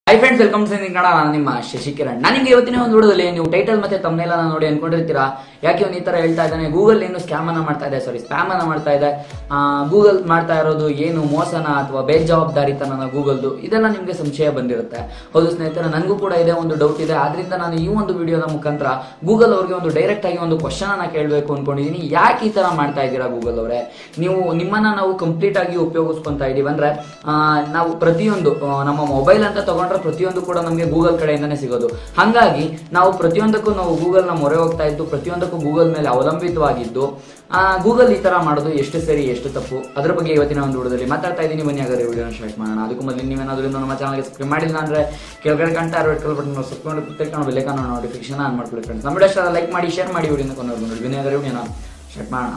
high friends welcome to Kannada ನಾನು ನಿಮ್ಮ ಶಶಿಕಿರಣ್ ನಾನು ನಿಮಗೆ ಇವತ್ತಿನ ಒಂದು ವಿಡಿಯೋದಲ್ಲಿ ನೀವು ಟೈಟಲ್ ಮತ್ತೆ ತಮ್ಮನೆಲ್ಲ ನೋಡಿ ಅನ್ಕೊಂಡಿರ್ತೀರಾ ಯಾಕೆ ಒಂದು ಈ ತರ ಹೇಳ್ತಾ ಇದ್ದಾನೆ ಗೂಗಲ್ ಏನು ಸ್ಕ್ಯಾಮ್ ಅನ್ನ ಮಾಡ್ತಾ ಇದೆ ಸಾರಿ ಸ್ಪ್ಯಾಮ್ ಅನ್ನ ಮಾಡ್ತಾ ಇದೆ ಗೂಗಲ್ ಮಾಡ್ತಾ ಇರೋದು ಏನು ಮೋಸನ ಅಥವಾ ಬೇಜವಾಬ್ದಾರಿತನ ಗೂಗಲ್ದು ಇದೆಲ್ಲ ನಿಮಗೆ ಸಂಶಯ ಬಂದಿರುತ್ತೆ ಹೌದು ಸ್ನೇಹಿತರೆ ನನಗೂ ಕೂಡ ಇದೆ ಒಂದು ಡೌಟ್ ಇದೆ ಆದ್ರಿಂದ ನಾನು ಈ ಒಂದು ವಿಡಿಯೋದ ಮುಖಾಂತರ ಗೂಗಲ್ ಅವ್ರಿಗೆ ಒಂದು ಡೈರೆಕ್ಟ್ ಆಗಿ ಒಂದು ಕ್ವಶನ್ ಅನ್ನ ಕೇಳಬೇಕು ಅನ್ಕೊಂಡಿದೀನಿ ಯಾಕೆ ಈ ತರ ಮಾಡ್ತಾ ಇದ್ದೀರಾ ಗೂಗಲ್ ಅವರೇ ನೀವು ನಿಮ್ಮನ್ನ ನಾವು ಕಂಪ್ಲೀಟ್ ಆಗಿ ಉಪಯೋಗಿಸ್ಕೊಂತಾ ಇದೀವಿ ಅಂದ್ರೆ ಆ, ನಾವು ಪ್ರತಿಯೊಂದು ಆ, ನಮ್ಮ ಮೊಬೈಲ್ ಅಂತ ತಗೊಂಡ್ರೆ ಪ್ರತಿಯೊಂದು ಕೂಡ ನಮಗೆ ಗೂಗಲ್ ಕಡೆಯಿಂದನೇ ಸಿಗೋದು ಹಾಗಾಗಿ ನಾವು ಪ್ರತಿಯೊಂದಕ್ಕೂ ನಾವು ಗೂಗಲ್ ನ ಮೊರೆ ಹೋಗ್ತಾ ಇದ್ದು ಪ್ರತಿಯೊಂದಕ್ಕೂ ಗೂಗಲ್ ಮೇಲೆ ಅವಲಂಬಿತವಾಗಿದ್ದು ಗೂಗಲ್ ಈ ತರ ಮಾಡೋದು ಎಷ್ಟು ಸರಿ ಎಷ್ಟು ತಪ್ಪು ಅದ್ರ ಬಗ್ಗೆ ಇವತ್ತಿನ ಒಂದು ವಿಡಿಯೋದಲ್ಲಿ ಮಾತಾಡ್ತಾ ಇದ್ದೀನಿ ಬನ್ನಿ ಹಾಗಾದ್ರೆ ವಿಡಿಯೋನ ಸ್ಟಾರ್ಟ್ ಮಾಡೋಣ ಅದಕ್ಕೂ ಮೊದಲು ನೀವೇನಾದ್ರೂ ಇನ್ನೂ ನಮ್ಮ ಚಾನಲ್ಗೆ ಸಬ್ಸ್ಕ್ರೈಬ್ ಮಾಡಿಲ್ಲ ಅಂದ್ರೆ ಕೆಳಗಡೆ ಕಾಣ್ತಾ ಇರೋ ಕಲ್ ಬಟನ್ ಸಬ್ಸ್ಕ್ರೈಬ್ ತಿಳ್ಕೊಂಡು ಬೆಲ್ಲೈಕನ್ ನೋಟಿಫಿಕೇಶನ್ ಆನ್ ಮಾಡ್ಕೊಳ್ಳಿ ಫ್ರೆಂಡ್ಸ್ ನಮ್ಮ ವಿಡಿಯೋ ಲೈಕ್ ಮಾಡಿ ಶೇರ್ ಮಾಡಿ ವಿಡಿಯೋನ ಕೊಂಡೋಗಿ ನೋಡಿ ಬನ್ನಿ ಹಾಗಾದ್ರೆ ವಿಡಿಯೋನ ಸ್ಟಾರ್ಟ್ ಮಾಡೋಣ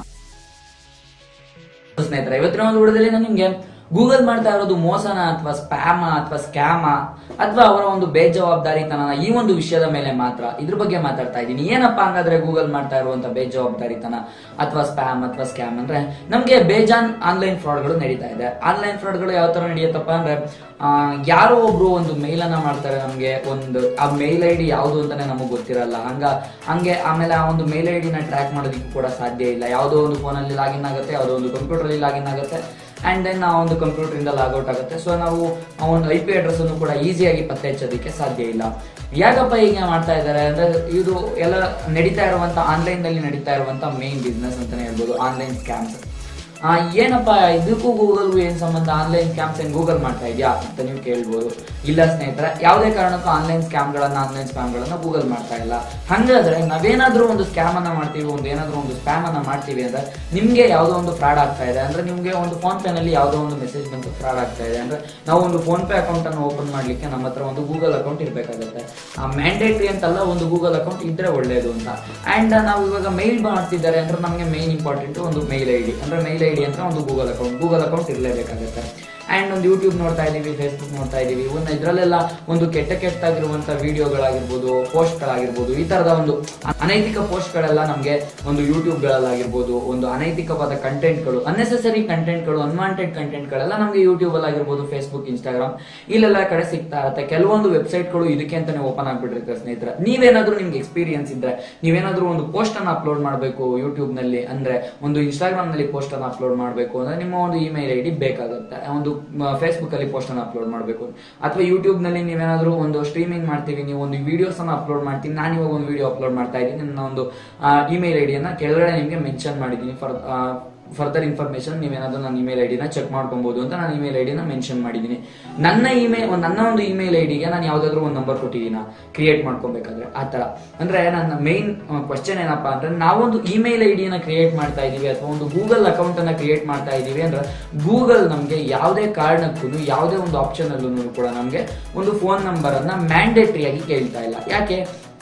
ಸ್ನೇಹಿತರೆ ಇವತ್ತಿನ ಒಂದು ವಿಡಿಯೋದಲ್ಲಿ ನಾನು ನಿಮ್ಗೆ ಗೂಗಲ್ ಮಾಡ್ತಾ ಇರೋದು ಮೋಸನ ಅಥವಾ ಸ್ಪ್ಯಾಮ ಅಥವಾ ಸ್ಕ್ಯಾಮ ಅಥವಾ ಅವರ ಒಂದು ಬೇಜವಾಬ್ದಾರಿತನ ಈ ಒಂದು ವಿಷಯದ ಮೇಲೆ ಮಾತ್ರ ಇದ್ರ ಬಗ್ಗೆ ಮಾತಾಡ್ತಾ ಇದ್ದೀನಿ ಏನಪ್ಪಾ ಹಂಗಾದ್ರೆ ಗೂಗಲ್ ಮಾಡ್ತಾ ಇರುವಂತ ಬೇಜವಾಬ್ದಾರಿತನ ಅಥವಾ ಸ್ಪ್ಯಾಮ್ ಅಥವಾ ಸ್ಕ್ಯಾಮ್ ಅಂದ್ರೆ ನಮ್ಗೆ ಬೇಜಾನ್ ಆನ್ಲೈನ್ ಫ್ರಾಡ್ಗಳು ನಡೀತಾ ಇದೆ ಆನ್ಲೈನ್ ಫ್ರಾಡ್ಗಳು ಯಾವ ತರ ನಡೆಯುತ್ತಪ್ಪ ಅಂದ್ರೆ ಆ, ಯಾರೋ ಒಬ್ರು ಒಂದು ಮೇಲ್ ಅನ್ನ ಮಾಡ್ತಾರೆ ನಮ್ಗೆ ಒಂದು ಆ ಮೇಲ್ ಐ ಡಿ ಯಾವುದು ಅಂತಾನೆ ನಮಗೆ ಗೊತ್ತಿರಲ್ಲ ಹಂಗ ಹಂಗೆ ಆಮೇಲೆ ಆ ಒಂದು ಮೇಲ್ ಐ ಡಿನ ಟ್ರ್ಯಾಕ್ ಮಾಡೋದಕ್ಕೂ ಕೂಡ ಸಾಧ್ಯ ಇಲ್ಲ ಯಾವುದೋ ಒಂದು ಫೋನಲ್ಲಿ ಲಾಗಿನ್ ಆಗುತ್ತೆ ಯಾವುದೋ ಒಂದು ಕಂಪ್ಯೂಟರ್ ಅಲ್ಲಿ ಲಾಗಿನ್ ಆಗುತ್ತೆ ಅಂಡ್ ದೆನ್ ಆ ಒಂದು ಕಂಪ್ಯೂಟರ್ ಇಂದ ಲಾಗೌಟ್ ಆಗುತ್ತೆ ಸೊ ನಾವು ಆ ಒಂದು ಐ ಪಿ ಅಡ್ರೆಸ್ ಅನ್ನು ಕೂಡ ಈಸಿಯಾಗಿ ಪತ್ತೆ ಹಚ್ಚೋದಕ್ಕೆ ಸಾಧ್ಯ ಇಲ್ಲ ಯಾಕಪ್ಪ ಹೀಗೆ ಮಾಡ್ತಾ ಇದ್ದಾರೆ ಅಂದ್ರೆ ಇದು ಎಲ್ಲ ನಡೀತಾ ಇರುವಂತ ಆನ್ಲೈನ್ ನಲ್ಲಿ ನಡೀತಾ ಇರುವಂತ ಮೇನ್ ಬಿಸ್ನೆಸ್ ಅಂತಾನೆ ಹೇಳ್ಬೋದು ಆನ್ಲೈನ್ ಸ್ಕ್ಯಾಮ್ಸ್ ಆ, ಏನಪ್ಪ ಇದಕ್ಕೂ ಗೂಗಲ್ಗೂ ಏನ್ ಸಂಬಂಧ ಆನ್ಲೈನ್ ಸ್ಕ್ಯಾಮ್ಸ್ ಏನ್ ಗೂಗಲ್ ಮಾಡ್ತಾ ಇದೆಯಾ ಅಂತ ನೀವು ಕೇಳ್ಬೋದು ಇಲ್ಲ ಸ್ನೇಹಿತರೆ ಯಾವುದೇ ಕಾರಣಕ್ಕೂ ಆನ್ಲೈನ್ ಸ್ಕ್ಯಾಮ್ಗಳನ್ನ ಆನ್ಲೈನ್ ಸ್ಕ್ಯಾಮ್ಗಳನ್ನ ಗೂಗಲ್ ಮಾಡ್ತಾ ಇಲ್ಲ ಹಂಗಾದ್ರೆ ನಾವೇನಾದ್ರೂ ಒಂದು ಸ್ಕ್ಯಾಮ್ ಅನ್ನ ಮಾಡ್ತೀವಿ ಒಂದು ಏನಾದ್ರೂ ಒಂದು ಸ್ಪ್ಯಾಮ್ ಅನ್ನ ಮಾಡ್ತೀವಿ ಅಂದ್ರೆ ನಿಮ್ಗೆ ಯಾವುದೋ ಒಂದು ಫ್ರಾಡ್ ಆಗ್ತಾ ಇದೆ ಅಂದ್ರೆ ನಿಮ್ಗೆ ಒಂದು ಫೋನ್ ಪೇ ನಲ್ಲಿ ಯಾವುದೋ ಒಂದು ಮೆಸೇಜ್ ಬಂತು ಫ್ರಾಡ್ ಆಗ್ತಾ ಇದೆ ಅಂದ್ರೆ ನಾವು ಒಂದು ಫೋನ್ ಪೇ ಅಕೌಂಟ್ ಅನ್ನು ಓಪನ್ ಮಾಡ್ಲಿಕ್ಕೆ ನಮ್ಮ ಹತ್ರ ಒಂದು ಗೂಗಲ್ ಅಕೌಂಟ್ ಇರಬೇಕಾಗುತ್ತೆ ಮ್ಯಾಂಡೇಟ್ರಿ ಅಂತಲ್ಲ ಒಂದು ಗೂಗಲ್ ಅಕೌಂಟ್ ಇದ್ರೆ ಒಳ್ಳೇದು ಅಂತ ಅಂಡ್ ನಾವು ಇವಾಗ ಮೇಲ್ ಮಾಡ್ತಿದ್ದಾರೆ ಅಂದ್ರೆ ನಮಗೆ ಮೇನ್ ಇಂಪಾರ್ಟೆಂಟ್ ಒಂದು ಮೇಲ್ ಐ ಡಿ ಅಂದ್ರೆ ಮೇಲ್ ಐ ಡಿ ಅಂತ ಒಂದು ಗೂಗಲ್ ಅಕೌಂಟ್ ಗೂಗಲ್ ಅಕೌಂಟ್ ಇರಲೇಬೇಕಾಗುತ್ತೆ ಅಂಡ್ ಒಂದು ಯೂಟ್ಯೂಬ್ ನೋಡ್ತಾ ಇದೀವಿ ಫೇಸ್ಬುಕ್ ನೋಡ್ತಾ ಇದೀವಿ ಒಂದು ಇದರಲ್ಲೆಲ್ಲ ಒಂದು ಕೆಟ್ಟ ಕೆಟ್ಟಾಗಿರುವಂತ ವಿಡಿಯೋಗಳಾಗಿರ್ಬೋದು ಪೋಸ್ಟ್ಗಳಾಗಿರ್ಬೋದು ಈ ತರದ ಒಂದು ಅನೈತಿಕ ಪೋಸ್ಟ್ಗಳೆಲ್ಲ ನಮಗೆ ಒಂದು ಯೂಟ್ಯೂಬ್ಗಳಲ್ಲಾಗಿರ್ಬೋದು ಒಂದು ಅನೈತಿಕವಾದ ಕಂಟೆಂಟ್ಗಳು ಅನ್ನೆಸೆಸರಿ ಕಂಟೆಂಟ್ಗಳು ಅನ್ವಾಂಟೆಡ್ ಕಂಟೆಂಟ್ಗಳೆಲ್ಲ ನಮಗೆ ಯೂಟ್ಯೂಬ್ ಅಲ್ಲಿ ಆಗಿರ್ಬೋದು ಫೇಸ್ಬುಕ್ ಇನ್ಸ್ಟಾಗ್ರಾಮ್ ಇಲ್ಲೆಲ್ಲ ಕಡೆ ಸಿಗ್ತಾ ಇರುತ್ತೆ ಕೆಲವೊಂದು ವೆಬ್ಸೈಟ್ಗಳು ಇದಕ್ಕೆ ಅಂತಾನೆ ಓಪನ್ ಆಗ್ಬಿಟ್ಟಿರುತ್ತೆ ಸ್ನೇಹಿತರೆ ನೀವೇನಾದ್ರೂ ನಿಮ್ಗೆ ಎಕ್ಸ್ಪೀರಿಯನ್ಸ್ ಇದ್ರೆ ನೀವೇನಾದ್ರೂ ಒಂದು ಪೋಸ್ಟ್ ಅನ್ನ ಅಪ್ಲೋಡ್ ಮಾಡಬೇಕು ಯೂಟ್ಯೂಬ್ ನಲ್ಲಿ ಅಂದ್ರೆ ಒಂದು ಇನ್ಸ್ಟಾಗ್ರಾಮ್ ನಲ್ಲಿ ಪೋಸ್ಟ್ ಅನ್ನ ಅಪ್ಲೋಡ್ ಮಾಡಬೇಕು ಅಂದ್ರೆ ನಿಮ್ಮ ಒಂದು ಇಮೇಲ್ ಐ ಡಿ ಬೇಕಾಗುತ್ತೆ ಒಂದು ಫೇಸ್ಬುಕ್ ಅಲ್ಲಿ ಪೋಸ್ಟ್ ಅನ್ನ ಅಪ್ಲೋಡ್ ಮಾಡಬೇಕು ಅಥವಾ ಯೂಟ್ಯೂಬ್ ನಲ್ಲಿ ನೀವೇನಾದ್ರೂ ಒಂದು ಸ್ಟ್ರೀಮಿಂಗ್ ಮಾಡ್ತೀವಿ ನೀವು ಒಂದು ವಿಡಿಯೋಸ್ ಅನ್ನ ಅಪ್ಲೋಡ್ ಮಾಡ್ತೀನಿ ನಾನು ಇವಾಗ ಒಂದು ವಿಡಿಯೋ ಅಪ್ಲೋಡ್ ಮಾಡ್ತಾ ಇದ್ದೀನಿ ನನ್ನ ಒಂದು ಇಮೇಲ್ ಐ ಡಿಯನ್ನ ಕೆಳಗಡೆ ನಿಮಗೆ ಮೆನ್ಷನ್ ಮಾಡಿದ್ದೀನಿ ಫಾರ್ ಫರ್ದರ್ ಇನ್ಫಾರ್ಮೇಶನ್ ನೀವೇನಾದ್ರೂ ನನ್ನ ಇಮೇಲ್ ಐಡಿನ ಚೆಕ್ ಮಾಡ್ಕೊಬಹುದು ಅಂತ ನಾನು ಇಮೇಲ್ ಐಡಿನ ಮೆನ್ಷನ್ ಮಾಡಿದ್ದೀನಿ ನನ್ನ ಇಮೇಲ್ ನನ್ನ ಒಂದು ಇಮೇಲ್ ಐಡಿಗೆ ನಾನು ಯಾವ್ದಾದ್ರು ಒಂದು ನಂಬರ್ ಕೊಟ್ಟಿದ್ದೀನ ಕ್ರಿಯೇಟ್ ಮಾಡ್ಕೊಬೇಕಾದ್ರೆ ಆ ತರ ಅಂದ್ರೆ ನನ್ನ ಮೇನ್ ಕ್ವಶನ್ ಏನಪ್ಪಾ ಅಂದ್ರೆ ನಾವೊಂದು ಇಮೇಲ್ ಐಡಿನ ಕ್ರಿಯೇಟ್ ಮಾಡ್ತಾ ಇದೀವಿ ಅಥವಾ ಒಂದು ಗೂಗಲ್ ಅಕೌಂಟ್ ಅನ್ನ ಕ್ರಿಯೇಟ್ ಮಾಡ್ತಾ ಇದೀವಿ ಅಂದ್ರೆ ಗೂಗಲ್ ನಮಗೆ ಯಾವುದೇ ಕಾರಣಕ್ಕೂ ಯಾವುದೇ ಒಂದು ಆಪ್ಷನ್ ಅಲ್ಲೂ ಕೂಡ ನಮಗೆ ಒಂದು ಫೋನ್ ನಂಬರ್ ಅನ್ನ ಮ್ಯಾಂಡೇಟರಿ ಆಗಿ ಕೇಳ್ತಾ ಇಲ್ಲ ಯಾಕೆ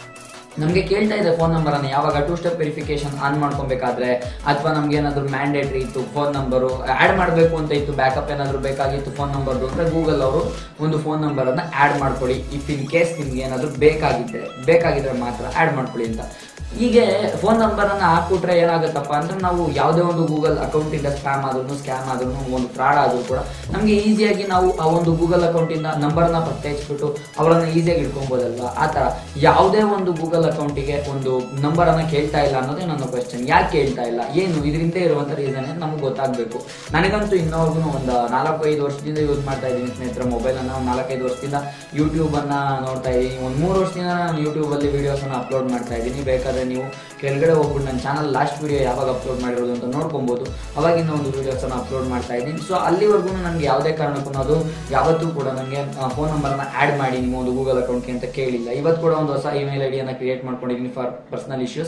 ನಮಗೆ ಕೇಳ್ತಾ ಇದೆ ಫೋನ್ ನಂಬರ್ ಅನ್ನ ಯಾವಾಗ ಟೂ ಸ್ಟೆಪ್ ವೆರಿಫಿಕೇಶನ್ ಆನ್ ಮಾಡ್ಕೊಬೇಕಾದ್ರೆ ಅಥವಾ ನಮ್ಗೆ ಏನಾದ್ರು ಮ್ಯಾಂಡೇಟ್ರಿ ಇತ್ತು ಫೋನ್ ನಂಬರು ಆಡ್ ಮಾಡಬೇಕು ಅಂತ ಇತ್ತು ಬ್ಯಾಕಪ್ ಏನಾದ್ರು ಬೇಕಾಗಿತ್ತು ಫೋನ್ ನಂಬರ್ ಅಂದ್ರೆ ಗೂಗಲ್ ಅವರು ಒಂದು ಫೋನ್ ನಂಬರ್ ಅನ್ನ ಆಡ್ ಮಾಡ್ಕೊಳ್ಳಿ ಇಫ್ ಇನ್ ಕೇಸ್ ನಿಮ್ಗೆ ಏನಾದ್ರು ಬೇಕಾಗಿದ್ರೆ ಬೇಕಾಗಿದ್ರೆ ಮಾತ್ರ ಆಡ್ ಮಾಡ್ಕೊಳ್ಳಿ ಅಂತ ಹೀಗೆ ಫೋನ್ ನಂಬರ್ ಅನ್ನ ಹಾಕ್ಬಿಟ್ರೆ ಏನಾಗುತ್ತಪ್ಪ ಅಂದ್ರೆ ನಾವು ಯಾವುದೇ ಒಂದು ಗೂಗಲ್ ಅಕೌಂಟ್ ಇಂದ ಸ್ಪ್ಯಾಮ್ ಆದ್ರೂ ಸ್ಕ್ಯಾಮ್ ಆದ್ರೂ ಒಂದು ಫ್ರಾಡ್ ಆದ್ರೂ ಕೂಡ ನಮ್ಗೆ ಈಸಿಯಾಗಿ ನಾವು ಆ ಒಂದು ಗೂಗಲ್ ಅಕೌಂಟ್ ಇಂದ ನಂಬರ್ ನ ಪತ್ತೆ ಹಚ್ಬಿಟ್ಟು ಅವರನ್ನ ಈಸಿಯಾಗಿ ಇಟ್ಕೊಬೋದಲ್ವಾ ಆ ತರ ಯಾವುದೇ ಒಂದು ಗೂಗಲ್ ಅಕೌಂಟಿಗೆ ಒಂದು ನಂಬರ್ ಅನ್ನ ಕೇಳ್ತಾ ಇಲ್ಲ ಅನ್ನೋದೇ ನನ್ನ ಕ್ವಶನ್ ಯಾಕೆ ಕೇಳ್ತಾ ಇಲ್ಲ ಏನು ಇದರಿಂದ ಇರುವಂತ ರೀಸನ್ ನಮ್ಗೆ ಗೊತ್ತಾಗ್ಬೇಕು ನನಗಂತೂ ಇನ್ನೋರ್ಗು ಒಂದು ನಾಲ್ಕು ಐದು ವರ್ಷದಿಂದ ಯೂಸ್ ಮಾಡ್ತಾ ಇದ್ದೀನಿ ಸ್ನೇಹಿತರ ಮೊಬೈಲ್ ಅನ್ನ ಒಂದು ನಾಲ್ಕೈದು ವರ್ಷದಿಂದ ಯೂಟ್ಯೂಬ್ ಅನ್ನ ನೋಡ್ತಾ ಇದ್ದೀನಿ ಒಂದು ಮೂರು ವರ್ಷದಿಂದ ನಾನು ಯೂಟ್ಯೂಬ್ ಅಲ್ಲಿ ವಿಡಿಯೋಸ್ ಅನ್ನ ಅಪ್ಲೋಡ್ ಮಾಡ್ತಾ ಇದ್ದೀನಿ ಬೇಕಾದ್ರೆ ನೀವು ಕೆಳಗಡೆ ಹೋಗ್ಬಿಟ್ಟು ನನ್ನ ಚಾನಲ್ ಲಾಸ್ಟ್ ವಿಡಿಯೋ ಯಾವಾಗ ಅಪ್ಲೋಡ್ ಮಾಡಿರೋದು ಅಂತ ನೋಡ್ಕೊಬಹುದು ಅವಾಗಿನ ಒಂದು ವಿಡಿಯೋಸ್ ಅನ್ನ ಅಪ್ಲೋಡ್ ಮಾಡ್ತಾ ಇದ್ದೀನಿ ಸೊ ಅಲ್ಲಿವರೆಗೂ ನನಗೆ ಯಾವುದೇ ಕಾರಣಕ್ಕೂ ಅದು ಯಾವತ್ತೂ ಕೂಡ ನನಗೆ ಫೋನ್ ನಂಬರ್ನ ಆಡ್ ಮಾಡಿ ನಿಮ್ಮ ಒಂದು ಗೂಗಲ್ ಅಕೌಂಟ್ಗೆ ಅಂತ ಕೇಳಿಲ್ಲ ಇವತ್ತು ಕೂಡ ಒಂದು ಹೊಸ ಇಮೇಲ್ ಐಡಿಯನ್ನ ಕ್ರಿಯೇಟ್ ಮಾಡ್ಕೊಂಡಿದ್ದೀನಿ ಫಾರ್ ಪರ್ಸನಲ್ ಇಶ್ಯೂಸ್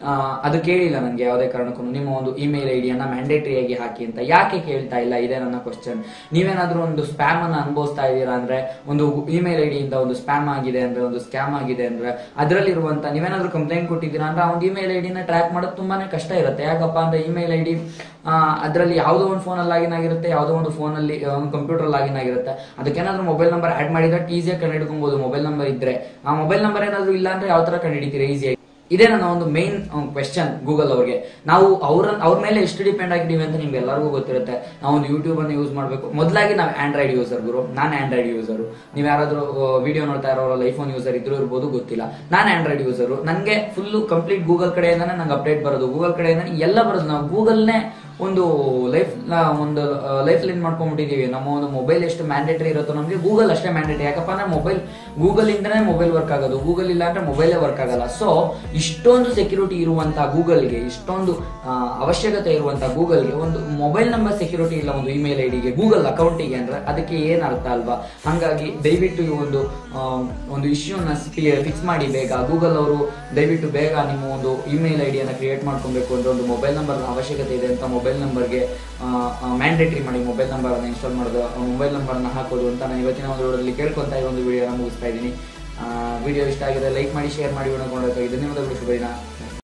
ಅದು ಕೇಳಿಲ್ಲ ನನಗೆ ಯಾವುದೇ ಕಾರಣಕ್ಕೂ ನಿಮ್ಮ ಒಂದು ಇಮೇಲ್ ಐಡಿಯನ್ನ ಮ್ಯಾಂಡೇಟರಿ ಆಗಿ ಹಾಕಿ ಅಂತ ಯಾಕೆ ಕೇಳ್ತಾ ಇಲ್ಲ ಇದೇ ನನ್ನ ಕ್ವಶನ್ ನೀವೇನಾದ್ರೂ ಒಂದು ಸ್ಪ್ಯಾಮ್ ಅನ್ನ ಅನುಭವಿಸ್ತಾ ಇದ್ದೀರಾ ಅಂದ್ರೆ ಒಂದು ಇಮೇಲ್ ಐಡಿಯಿಂದ ಒಂದು ಸ್ಪ್ಯಾಮ್ ಆಗಿದೆ ಅಂದ್ರೆ ಒಂದು ಸ್ಕ್ಯಾಮ್ ಆಗಿದೆ ಅಂದ್ರೆ ಅದರಲ್ಲಿರುವಂತ ನೀವೇನಾದ್ರೂ ಕಂಪ್ಲೇಂಟ್ ಕೊಟ್ಟಿದ್ದೀರಾ ಅಂದ್ರೆ ಆ ಒಂದು ಇಮೇಲ್ ಐಡಿನ ಟ್ರ್ಯಾಕ್ ಮಾಡೋದು ತುಂಬಾನೇ ಕಷ್ಟ ಇರುತ್ತೆ ಯಾಕಪ್ಪ ಅಂದ್ರೆ ಇಮೇಲ್ ಐಡಿ ಅದರಲ್ಲಿ ಯಾವುದೋ ಒಂದು ಫೋನಲ್ಲಿ ಲಾಗಿನ್ ಆಗಿರುತ್ತೆ ಯಾವುದೋ ಒಂದು ಫೋನಲ್ಲಿ ಒಂದು ಕಂಪ್ಯೂಟರ್ ಲಾಗಿನ್ ಆಗಿರುತ್ತೆ ಅದಕ್ಕೇನಾದ್ರೂ ಮೊಬೈಲ್ ನಂಬರ್ ಆಡ್ ಮಾಡಿದ್ರೆ ಈಸಿಯಾಗಿ ಕಂಡು ಹಿಡ್ಕೊಬಹುದು ಮೊಬೈಲ್ ನಂಬರ್ ಇದ್ರೆ ಆ ಮೊಬೈಲ್ ನಂಬರ್ ಏನಾದ್ರೂ ಇಲ್ಲ ಅಂದ್ರೆ ಯಾವ ತರ ಕಂಡು ಹಿಡಿತೀರಾ ಈಸಿಯಾಗಿ ಇದೇ ನನ್ನ ಒಂದು ಮೇನ್ ಕ್ವೆಶನ್ ಗೂಗಲ್ ಅವ್ರಿಗೆ ನಾವು ಅವ್ರ ಅವ್ರ ಮೇಲೆ ಎಷ್ಟು ಡಿಪೆಂಡ್ ಆಗಿದೀವಿ ಅಂತ ನಿಮ್ಗೆ ಎಲ್ಲರಿಗೂ ಗೊತ್ತಿರುತ್ತೆ ನಾವು ಒಂದು ಯೂಟ್ಯೂಬ್ ಅನ್ನು ಯೂಸ್ ಮಾಡಬೇಕು ಮೊದಲಾಗಿ ನಾವು ಆಂಡ್ರಾಯ್ಡ್ ಯೂಸರ್ ಗುರು ನಾನು ಆಂಡ್ರಾಯ್ಡ್ ಯೂಸರು ನೀವು ಯಾರಾದ್ರೂ ವಿಡಿಯೋ ನೋಡ್ತಾ ಇರೋರಲ್ಲ ಐಫೋನ್ ಯೂಸರ್ ಇದ್ರೂ ಇರ್ಬೋದು ಗೊತ್ತಿಲ್ಲ ನಾನು ಆಂಡ್ರಾಯ್ಡ್ ಯೂಸರು ನನಗೆ ಫುಲ್ ಕಂಪ್ಲೀಟ್ ಗೂಗಲ್ ಕಡೆಯಿಂದಾನೆ ನಂಗೆ ಅಪ್ಡೇಟ್ ಬರೋದು ಗೂಗಲ್ ಕಡೆಯಿಂದ ಎಲ್ಲ ಬರೋದು ನಾವು ಗೂಗಲ್ನೇ ಒಂದು ಲೈಫ್ ಒಂದು ಲೈಫ್ ಲೈನ್ ಮಾಡ್ಕೊಂಡ್ಬಿಟ್ಟಿದೀವಿ ನಮ್ಮ ಒಂದು ಮೊಬೈಲ್ ಎಷ್ಟು ಮ್ಯಾಂಡೇಟರಿ ಇರುತ್ತೋ ನಮಗೆ ಗೂಗಲ್ ಅಷ್ಟೇ ಮ್ಯಾಂಡೇಟರಿ ಯಾಕಪ್ಪ ಅಂದ್ರೆ ಮೊಬೈಲ್ ಗೂಗಲ್ ಇಂದನೇ ಮೊಬೈಲ್ ವರ್ಕ್ ಆಗೋದು ಗೂಗಲ್ ಇಲ್ಲ ಅಂದ್ರೆ ಮೊಬೈಲೇ ವರ್ಕ್ ಆಗಲ್ಲ ಸೊ ಇಷ್ಟೊಂದು ಸೆಕ್ಯೂರಿಟಿ ಇರುವಂತಹ ಗೂಗಲ್ಗೆ ಇಷ್ಟೊಂದು ಆ, ಅವಶ್ಯಕತೆ ಇರುವಂತಹ ಗೂಗಲ್ಗೆ ಒಂದು ಮೊಬೈಲ್ ನಂಬರ್ ಸೆಕ್ಯೂರಿಟಿ ಇಲ್ಲ ಒಂದು ಇಮೇಲ್ ಐಡಿಗೆ ಗೂಗಲ್ ಅಕೌಂಟಿಗೆ ಅಂದ್ರೆ ಅದಕ್ಕೆ ಏನ್ ಅರ್ಥ ಅಲ್ವಾ ಹಂಗಾಗಿ ದಯವಿಟ್ಟು ಈ ಒಂದು ಆ, ಒಂದು ಇಶ್ಯೂನ ಫಿಕ್ಸ್ ಮಾಡಿ ಬೇಗ ಗೂಗಲ್ ಅವರು ದಯವಿಟ್ಟು ಬೇಗ ನಿಮ್ಮ ಒಂದು ಇಮೇಲ್ ಐಡಿಯನ್ನು ಕ್ರಿಯೇಟ್ ಮಾಡ್ಕೊಬೇಕು ಅಂದ್ರೆ ಒಂದು ಮೊಬೈಲ್ ನಂಬರ್ ಅವಶ್ಯಕತೆ ಇದೆ ಅಂತ ಮೊಬೈಲ್ ನಂಬರ್ಗೆ ಮ್ಯಾಂಡೇಟರಿ ಮಾಡಿ ಮೊಬೈಲ್ ನಂಬರ್ ಅನ್ನು ಇನ್ಸ್ಟಾಲ್ ಮಾಡೋದು ಮೊಬೈಲ್ ನಂಬರ್ನ ಹಾಕೋದು ಅಂತ ನಾನು ಇವತ್ತಿನ ಒಂದು ವಿಡಿಯೋದಲ್ಲಿ ಕೇಳ್ಕೊಂತ ಈ ಒಂದು ವಿಡಿಯೋನ ಮುಗಿಸ್ತಾ ಇದ್ದೀನಿ ವಿಡಿಯೋ ಇಷ್ಟ ಆಗಿದೆ ಲೈಕ್ ಮಾಡಿ ಶೇರ್ ಮಾಡಿ ವಿಡಿಯೋ ನೋಡೋಕೆ ಧನ್ಯವಾದಗಳು ಶುಭ ದಿನ